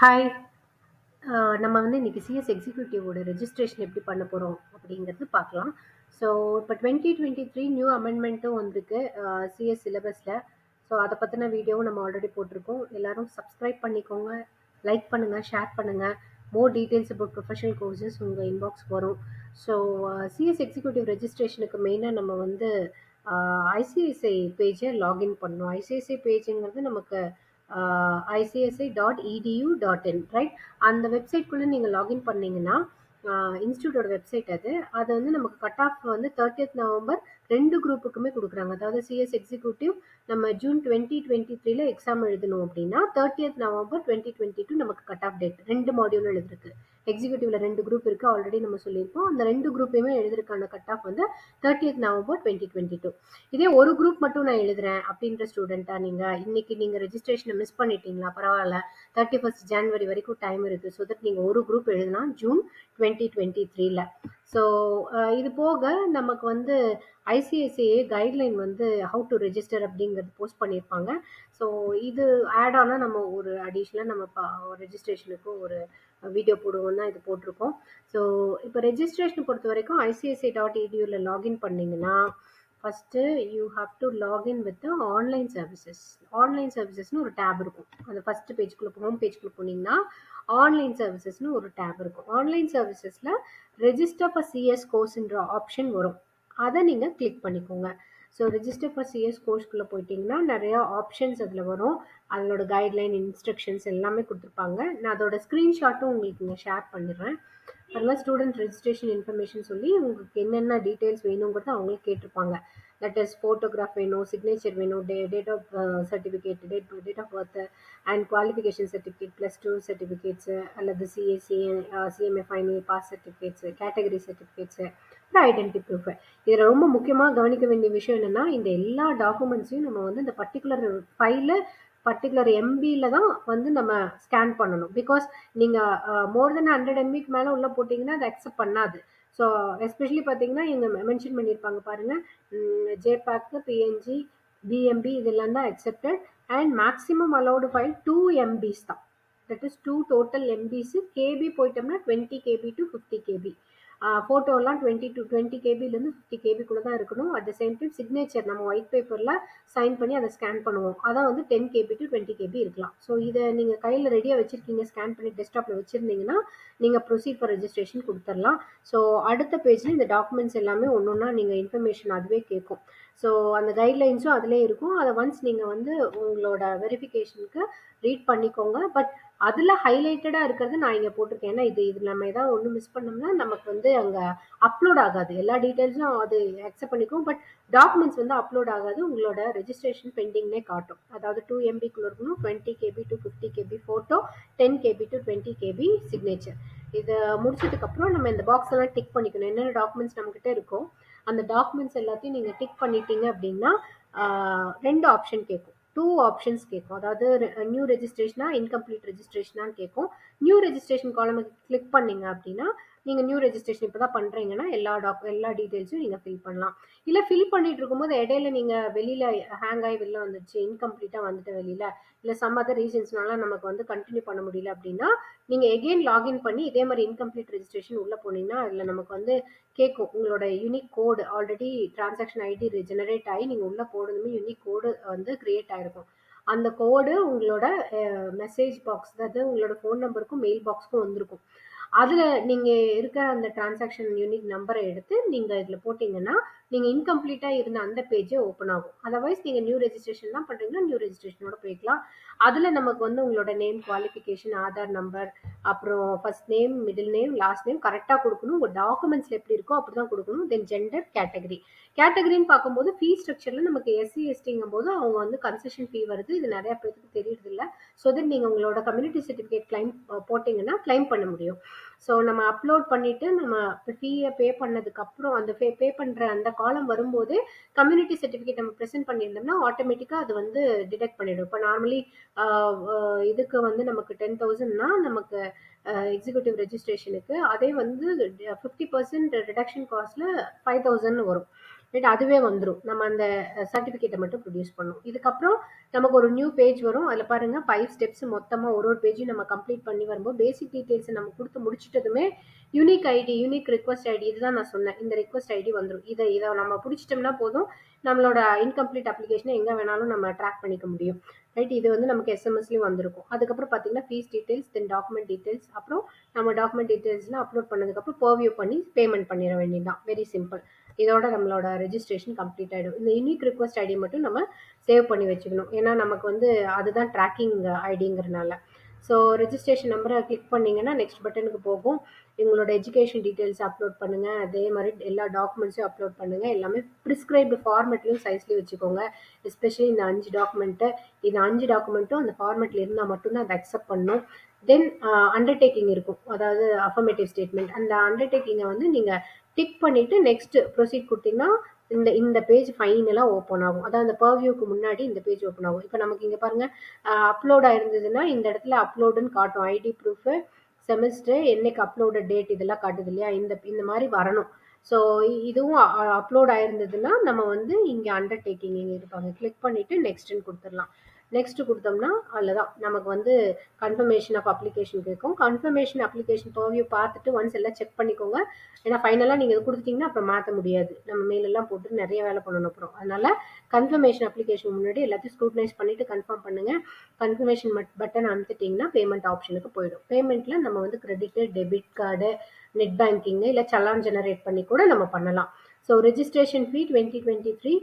Hi. அ நம்ம வந்து இன்னைக்கு சிஎஸ் எக்ஸிக்யூட்டிவோட ரெஜிஸ்ட்ரேஷன் எப்படி பண்ண போறோம் அப்படிங்கிறது பார்க்கலாம். ஸோ இப்போ 2023 நியூ அமெண்ட்மெண்ட்டும் வந்திருக்கு அ சிஎஸ் சிலபஸ்ல. ஸோ அத பத்தின வீடியோவும் நம்ம ஆல்ரெடி போட்டிருக்கோம். எல்லாரும் சப்ஸ்கிரைப் பண்ணிக்கோங்க, லைக் பண்ணுங்க, ஷேர் பண்ணுங்க. More details about professional courses உங்க இன்பாக்ஸ்க்கு வரும். ஸோ சிஎஸ் எக்ஸிக்யூட்டிவ் ரெஜிஸ்ட்ரேஷனுக்கு மெயினா நம்ம வந்து அ ஐசிஐசிஐ பேஜ லாகின் பண்ணணும். ஐசிஐசிஐ பேஜ்ங்கிறது நமக்கு அ ஐசிஐசிஐ.edu.in ரைட்? அந்த வெப்சைட்குள்ள நீங்க லாகின் பண்ணீங்கன்னா, அ இன்ஸ்டிடியூட்டோட வெப்சைட் அது. அது வந்து நமக்கு கட் ஆஃப் வந்து 30த் நவம்பர் 2 குரூப்புக்குமே குடுக்குறாங்க. அதாவது சிஎஸ் எக்ஸிக்யூட்டிவ் நம்ம ஜூன் 2023ல எக்ஸாம் எழுதணும் அப்படின்னா, 30த் நவம்பர் 2022 நமக்கு கட் ஆஃப் டேட். 2 மாடியூல் எழுதுறதுக்கு. எக்ஸிக்யூட்டிவ்ல 2 குரூப் இருக்கு. ஆல்ரெடி நம்ம சொல்லியிருக்கோம். அந்த 2 குரூப்பையுமே எழுதுறதுக்கான கட் ஆஃப் வந்து 30த் நவம்பர் 2022. இதே ஒரு குரூப் மட்டும் நான் எழுதுறேன் அப்படின்ற ஸ்டூடெண்ட்டா நீங்க, இன்னைக்கு நீங்க ரெஜிஸ்ட்ரேஷன மிஸ் பண்ணிட்டீங்களா? பரவால்ல. 31 ஜான்வரி வரைக்கும் டைம் இருக்கு. ஸோ தட் நீங்க ஒரு குரூப் எழுதலாம் ஜூன் 2023ல. ஸோ அ இது போக நமக்கு வந்து ஐசிஐசிஐ கைட்லைன் வந்து ஹவ் டூ ரெஜிஸ்டர் அப்படிங்கிறது போஸ்ட் பண்ணியிருப்பாங்க. ஸோ இது ஆட் ஆனா நம்ம ஒரு அடிஷனலா நம்ம ப ரெஜிஸ்ட்ரேஷனுக்கு ஒரு வீடியோ போடுவோம் தான் இது போட்டிருக்கோம். ஸோ இப்போ ரெஜிஸ்ட்ரேஷன் பொறுத்தவரைக்கும் ஐசிஐசிஐ.eduல லாகின் பண்ணீங்கன்னா, first you have to login with online services. Online சர்வீசஸ்ன்னு ஒரு டேப் இருக்கும். அந்த ஃபர்ஸ்ட் பேஜ்க்குள்ள ஹோம் பேஜ்க்குள்ள போனீங்கன்னா, ஆன்லைன் சர்வீசஸ்ன்னு ஒரு டேப் இருக்கும். ஆன்லைன் சர்வீசஸ்ல ரெஜிஸ்டர் ஃபார் சிஎஸ் கோர்ஸ்ன்ற ஆப்ஷன் வரும். அத நீங்க கிளிக் பண்ணிக்கோங்க. ஸோ ரெஜிஸ்டர் ஃபார் சிஎஸ் கோர்ஸ்க்குள்ள போயிட்டீங்கன்னா, நெறைய ஆப்ஷன்ஸ் அதுல வரும். அதனோட கைட்லைன், இன்ஸ்ட்ரக்ஷன்ஸ் எல்லாமே குடுத்துருப்பாங்க. நான் அதோட ஸ்கிரீன்ஷாட்டும் உங்களுக்கு இங்க ஷேர் பண்ணிடுறேன். பாருங்க ஸ்டூடண்ட் ரெஜிஸ்ட்ரேஷன் இன்ஃபர்மேஷன் சொல்லி உங்களுக்கு என்னென்ன டீட்டெயில்ஸ் வேணுங்கிறத அவங்களே கேட்டிருப்பாங்க. தட் இஸ் ஃபோட்டோகிராஃப் வேணும், சிக்னேச்சர் வேணும், day date of a certificate, date date of birth and qualification certificate, plus two certificates அல்லது CA, CA a CMA final pass certificates, category certificates, அப்புறம் ஐடென்டி ப்ரூஃப். இதுல ரொம்ப முக்கியமா கவனிக்க வேண்டிய விஷயம் என்னன்னா, இந்த எல்லா டாக்குமெண்ட்ஸையும் நம்ம வந்து இந்த பர்ட்டிகுலர் ஃபைல பர்ட்டிகுலர் எம்பில தான் வந்து நம்ம ஸ்கேன் பண்ணணும். பிகாஸ் நீங்க அ மோர் தென் 100 எம்பிக்கு மேல உள்ள போட்டீங்கன்னா, அது அக்செப்ட் பண்ணாது. ஸோ எஸ்பெஷலி பார்த்தீங்கன்னா, இங்க மென்ஷன் பண்ணியிருப்பாங்க பாருங்க. ம் ஜேபேக், பிஎன்ஜி, பிஎம்பி இதெல்லாம் தான் accepted and maximum allowed file 2 MBs தான். That is 2 total MBs. KB போயிட்டோம்னா 20 கேபி டூ 50 கேபி. அ ஃபோட்டோலாம் 20 டூ 20 கேபிலேருந்து 50 கேபிக்குள்ள தான் இருக்கணும். At the same time signature நம்ம ஒயிட் பேப்பர்ல சைன் பண்ணி அத ஸ்கேன் பண்ணுவோம். அதான் வந்து 10 கேபி டூ 20 கேபி இருக்கலாம். ஸோ இத நீங்க கையில ரெடியா வச்சிருக்கீங்க, ஸ்கேன் பண்ணி டெஸ்க்டாப்ல வச்சிருந்தீங்கன்னா, நீங்க ப்ரொசீட் ஃபார் ரெஜிஸ்ட்ரேஷன் குடுத்துறலாம். ஸோ அடுத்த பேஜ்ல இந்த டாக்குமெண்ட்ஸ் எல்லாமே ஒண்ணொண்ணா நீங்க இன்ஃபர்மேஷன் அதுவே கேட்கும். ஸோ அந்த கைட்லைன்ஸும் அதிலேயே இருக்கும். அத ஒன்ஸ் நீங்க வந்து உங்களோட வெரிஃபிகேஷனுக்கு ரீட் பண்ணிக்கோங்க. பட் அதுல ஹைலைட்டடா இருக்கிறது நான் இங்க போட்டிருக்கேன். ஏன்னா இது இது நம்ம ஏதாவது ஒண்ணு மிஸ் பண்ணோம்னா, நமக்கு வந்து அங்க அப்லோட் ஆகாது. எல்லா டீட்டெயில்ஸும் அது அக்செப்ட் பண்ணிக்கும். பட் டாக்குமெண்ட்ஸ் வந்து அப்லோட் ஆகாது. உங்களோட ரெஜிஸ்ட்ரேஷன் பெண்டிங்னே காட்டும். அதாவது 2 எம்பிக்குள்ள இருக்கணும். 20 KB to 50 KB photo, 10 KB to 20 KB signature. இத முடிச்சதுக்கு அப்புறம் நம்ம இந்த பாக்ஸ் எல்லாம் டிக் பண்ணிக்கணும். என்னென்ன டாக்குமெண்ட்ஸ் நம்மகிட்ட இருக்கோ, அந்த டாக்குமெண்ட்ஸ் எல்லாத்தையும் நீங்க டிக் பண்ணிட்டீங்க அப்படின்னா, அ 2 ஆப்ஷன் கேட்கும். 2 ஆப்ஷன்ஸ் கேட்கும். அதாவது நியூ ரெஜிஸ்ட்ரேஷனா, இன்கம்ப்ளீட் ரெஜிஸ்ட்ரேஷனான்னு கேட்கும். நியூ ரெஜிஸ்ட்ரேஷன் காலம கிளிக் பண்ணீங்க அப்படின்னா, நீங்க நியூ ரெஜிஸ்ட்ரேஷன் இப்ப தான் பண்றீங்கன்னா, எல்லா டாக் எல்லா டீட்டெயில்ஸும் நீங்க ஃபில் பண்ணலாம். இல்ல ஃபில் பண்ணிட்டு இருக்கும்போது இடையில நீங்க வெளியில ஹேங் ஆயி வெளில வந்துருச்சு, இன்கம்ப்ளீட்டா வந்துட்டு வெளியில, இல்ல சம் அதர் ரீசன்ஸ்னால நமக்கு வந்து கன்டின்யூ பண்ண முடியல அப்படின்னா, நீங்க எகைன் லாகின் பண்ணி இதே மாரி இன்கம்ப்ளீட் ரெஜிஸ்ட்ரேஷன் உள்ள போனீங்கன்னா, அதுல நமக்கு வந்து கேட்கும். உங்களோட unique code already transaction ID generate ஆயி நீங்க உள்ள போனதுமே யூனிக் கோடு வந்து கிரியேட் ஆயிருக்கும். அந்த கோடு உங்களோட அ மெசேஜ் பாக்ஸ் அதாவது உங்களோட ஃபோன் நம்பருக்கும், மெயில் பாக்ஸ்க்கும் வந்திருக்கும். அதுல நீங்க இருக்கிற அந்த டிரான்சாக்ஷன் யூனிக் நம்பர எடுத்து நீங்க இதுல போட்டீங்கன்னா, நீங்க இன்கம்ப்ளீட்டா இருந்த அந்த பேஜே ஓப்பன் ஆகும். அதர்வைஸ் நீங்க நியூ ரெஜிஸ்ட்ரேஷன் தான் பண்றீங்கன்னா, நியூ ரெஜிஸ்ட்ரேஷனோட போய்க்கலாம். அதுல நமக்கு வந்து உங்களோட நேம், குவாலிஃபிகேஷன், ஆதார் நம்பர், அப்புறம் first name, middle name, last name கரெக்ட்டா குடுக்கணும். உங்க டாக்குமெண்ட்ஸ்ல எப்படி இருக்கோ அப்படிதான் குடுக்கணும். தென் ஜெண்டர், கேட்டகரி. கேட்டகரின்னு பார்க்கும்போது ஃபீ ஸ்ட்ரக்சர்ல நமக்கு எஸ்சி, எஸ்டிங்கும்போது அவங்க வந்து கன்செஷன் ஃபீ வருது. இது நெறைய பேத்துக்கு தெரியறதில்ல. ஸோ தட் நீங்க உங்களோட கம்யூனிட்டி சர்டிஃபிகேட் கிளைம் போட்டீங்கன்னா, கிளைம் பண்ண முடியும். ஸோ நம்ம அப்லோட் பண்ணிட்டு நம்ம ஃபீய பே பண்ணதுக்கு அப்புறம் அந்த பே பே பண்ற அந்த காலம் வரும்போதே கம்யூனிட்டி சர்டிஃபிகேட் நம்ம பிரசன்ட் பண்ணியிருந்தோம்னா, ஆட்டோமேட்டிக்கா அது வந்து டிடெக்ட் பண்ணிடும். இப்ப நார்மலி அ அ இதுக்கு வந்து நமக்கு 10,000ன்னா நமக்கு அ எக்ஸிக்யூட்டிவ் ரெஜிஸ்ட்ரேஷனுக்கு அதே வந்து 50% ரிடக்ஷன் காஸ்ட்ல 5,000ன்னு வரும். ரைட் அதுவே வந்துடும் நம்ம அந்த சர்டிஃபிகேட்டை மட்டும் ப்ரொடியூஸ் பண்ணணும் இதுக்கப்புறம் நமக்கு ஒரு நியூ பேஜ் வரும் அதில் பாருங்க ஃபைவ் ஸ்டெப்ஸ் மொத்தமாக ஒரு ஒரு பேஜையும் நம்ம கம்ப்ளீட் பண்ணி வரும்போது பேசிக் டீட்டெயில்ஸ் நம்ம கொடுத்து முடிச்சிட்டதுமே unique ID unique request ID இதுதான் நான் சொன்னேன் இந்த ரிக்வஸ்ட் ஐடி வந்துடும் இதை இதை நம்ம பிடிச்சிட்டோம்னா போதும் நம்மளோட இன்கம்ப்ளீட் அப்ளிகேஷனை எங்கே வேணாலும் நம்ம ட்ராக் பண்ணிக்க முடியும் ரைட் இது வந்து நமக்கு எஸ்எம்எஸ்லையும் வந்திருக்கும் அதுக்கப்புறம் பார்த்தீங்கன்னா fees details then document details அப்புறம் நம்ம டாக்குமெண்ட் டீட்டெயில்ஸ்லாம் அப்லோட் பண்ணதுக்கப்புறம் பர்வியூ பண்ணி பேமெண்ட் பண்ணிட வேண்டியதுதான் வெரி சிம்பிள் இதோட நம்மளோட ரெஜிஸ்ட்ரேஷன் கம்ப்ளீட் ஆகிடும் இந்த யூனிக் ரிக்வஸ்ட் ஐடி மட்டும் நம்ம சேவ் பண்ணி வச்சுக்கணும் ஏன்னா நமக்கு வந்து அதுதான் ட்ராக்கிங் ஐடிங்கிறனால ஸோ ரெஜிஸ்ட்ரேஷன் நம்பரை கிளிக் பண்ணிங்கன்னா நெக்ஸ்ட் பட்டனுக்கு போகும் எங்களோட எஜுகேஷன் டீட்டெயில்ஸ் அப்லோட் பண்ணுங்கள் அதே மாதிரி எல்லா டாக்குமெண்ட்ஸையும் அப்லோட் பண்ணுங்கள் எல்லாமே ப்ரிஸ்கிரைப்டு ஃபார்மேட்லையும் சைஸ்லையும் வச்சுக்கோங்க எஸ்பெஷலி இந்த அஞ்சு டாக்குமெண்ட்டு இந்த அஞ்சு டாக்குமெண்ட்டும் அந்த ஃபார்மேட்டில் இருந்தால் மட்டும்தான் அதை அக்செப்ட் பண்ணும் தென் அண்டர்டேக்கிங் இருக்கும் அதாவது அஃபர்மேட்டிவ் ஸ்டேட்மெண்ட் அந்த அண்டர்டேக்கிங்கை வந்து நீங்கள் டிக் பண்ணிவிட்டு நெக்ஸ்ட் ப்ரொசீட் கொடுத்தீங்கன்னா இந்த இந்த பேஜ் ஃபைனலாக ஓப்பன் ஆகும் அதாவது அந்த பர்வியூக்கு முன்னாடி இந்த பேஜ் ஓப்பன் ஆகும் இப்போ நமக்கு இங்கே பாருங்கள் அப்லோட் ஆயிருந்ததுன்னா இந்த இடத்துல அப்லோடுன்னு காட்டும் ஐடி ப்ரூஃபு செமஸ்டர் என்னைக்கு அப்லோடு டேட் இதெல்லாம் காட்டுது இல்லையா இந்த இந்த மாதிரி வரணும் ஸோ இதுவும் அப்லோட் ஆயிருந்ததுன்னா நம்ம வந்து இங்கே அண்டர்டேக்கிங் இங்கே இருப்பாங்க கிளிக் பண்ணிவிட்டு நெக்ஸ்ட்டுன்னு கொடுத்துடலாம் நெக்ஸ்ட் கொடுத்தோம்னா அவ்வளோதான் நமக்கு வந்து கன்ஃபர்மேஷன் ஆஃப் அப்ளிகேஷன் கேட்கும் கன்ஃபர்மேஷன் அப்ளிகேஷன் பர்வியூ பார்த்துட்டு ஒன்ஸ் எல்லாம் செக் பண்ணிக்கோங்க ஏன்னா ஃபைனலாக நீங்கள் இது கொடுத்துட்டிங்கன்னா அப்புறம் மாற்ற முடியாது நம்ம மேலெல்லாம் போட்டு நிறைய வேலை பண்ணணும் அப்புறம் அதனால் கன்ஃபர்மேஷன் அப்ளிகேஷன் முன்னாடி எல்லாத்தையும் ஸ்க்ரூட்னைஸ் பண்ணிவிட்டு கன்ஃபார்ம் பண்ணுங்கள் கன்ஃபர்மேஷன் பட்டன் அமுத்திட்டிங்கன்னா பேமெண்ட் ஆப்ஷனுக்கு போயிடும் பேமெண்ட்டில் நம்ம வந்து credit debit card net banking இல்லை சலான் ஜெனரேட் பண்ணி கூட நம்ம பண்ணலாம் so registration fee twenty twenty three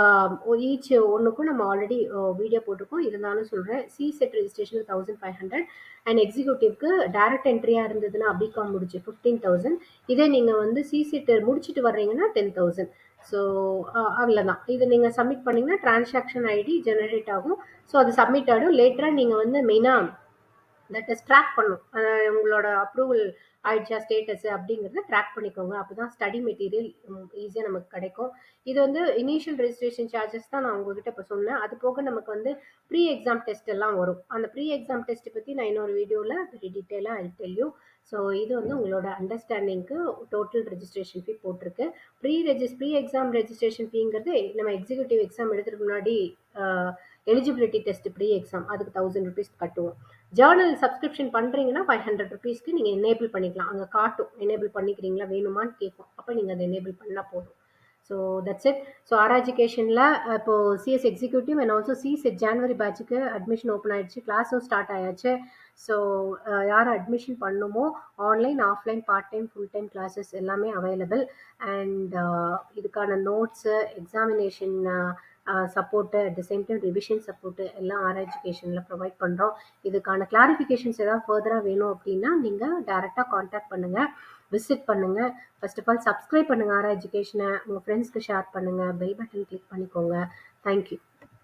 each ஒன்றுக்கும் நம்ம ஆல்ரெடி வீடியோ போட்டிருக்கோம் இருந்தாலும் சொல்கிறேன் சி செட் registration thousand five hundred and எக்ஸிக்யூட்டிவ்க்கு டேரக்ட் என்ட்ரியாக இருந்ததுன்னா பிகாம் முடிச்சு ஃபிஃப்டீன் தௌசண்ட் இதே நீங்கள் வந்து சி செட் முடிச்சுட்டு வர்றீங்கன்னா டென் தௌசண்ட் ஸோ அவ்வளோதான் இது நீங்கள் சப்மிட் பண்ணிங்கன்னா டிரான்சாக்ஷன் ஐடி ஜெனரேட் ஆகும் ஸோ அது சப்மிட் ஆகிடும் லேட்டராக நீங்கள் வந்து மெயினாக தட் இஸ் ட்ராக் பண்ணும் உங்களோட அப்ரூவல் ஆயிடுச்சா ஸ்டேட்டஸ் அப்படிங்கிறத ட்ராக் பண்ணிக்கோங்க அப்போ தான் ஸ்டடி மெட்டீரியல் ஈஸியாக நமக்கு கிடைக்கும் இது வந்து இனிஷியல் ரெஜிஸ்ட்ரேஷன் சார்ஜஸ் தான் நான் உங்ககிட்ட இப்போ சொன்னேன் அது போக நமக்கு வந்து ப்ரீ எக்ஸாம் டெஸ்ட் எல்லாம் வரும் அந்த ப்ரீ எக்ஸாம் டெஸ்ட் பற்றி நான் இன்னொரு வீடியோவில் வெரி டீட்டெயிலாக ஐ டெல்யூ ஸோ இது வந்து உங்களோட அண்டர்ஸ்டாண்டிங்க்கு டோட்டல் ரெஜிஸ்ட்ரேஷன் ஃபீ போட்டிருக்கு pre regis pre exam registration ஃபீங்கிறது நம்ம எக்ஸிக்யூட்டிவ் எக்ஸாம் எடுக்கிறதுக்கு முன்னாடி எலிஜிபிலிட்டி டெஸ்ட் ப்ரீ எக்ஸாம் அதுக்கு தௌசண்ட் ருபீஸ் கட்டுவோம் ஜேர்னல் சப்ஸ்கிரிப்ஷன் பண்ணுறீங்கன்னா ஃபைவ் ஹண்ட்ரட் ருபீஸ்க்கு நீங்கள் எனேபிள் பண்ணிக்கலாம் அங்கே காட்டும் எனேபிள் பண்ணிக்கிறீங்களா வேணுமான்னு கேட்கும் அப்போ நீங்கள் அதை எனேபிள் பண்ணால் போதும் so that's it so R எஜுகேஷனில் இப்போது CS executive and also CS January பேட்சுக்கு அட்மிஷன் ஓப்பன் ஆயிடுச்சு கிளாஸும் ஸ்டார்ட் ஆயாச்சு ஸோ யார் அட்மிஷன் பண்ணுமோ online offline part time full time classes எல்லாமே அவைலபிள் அண்ட் இதுக்கான notes examination support at the same time revision support எல்லாம் ஆர் எஜுகேஷனில் ப்ரொவைட் பண்ணுறோம் இதுக்கான கிளாரிஃபிகேஷன்ஸ் ஏதாவது ஃபர்தராக வேணும் அப்படின்னா நீங்கள் டேரெக்டாக காண்டாக்ட் பண்ணுங்கள் விசிட் பண்ணுங்கள் ஃபர்ஸ்ட் ஆஃப் ஆல் சப்ஸ்கிரைப் பண்ணுங்கள் ஆர் எஜுகேஷனை உங்கள் ஃப்ரெண்ட்ஸ்க்கு ஷேர் பண்ணுங்கள் பெல் பட்டன் கிளிக் பண்ணிக்கோங்க தேங்க்யூ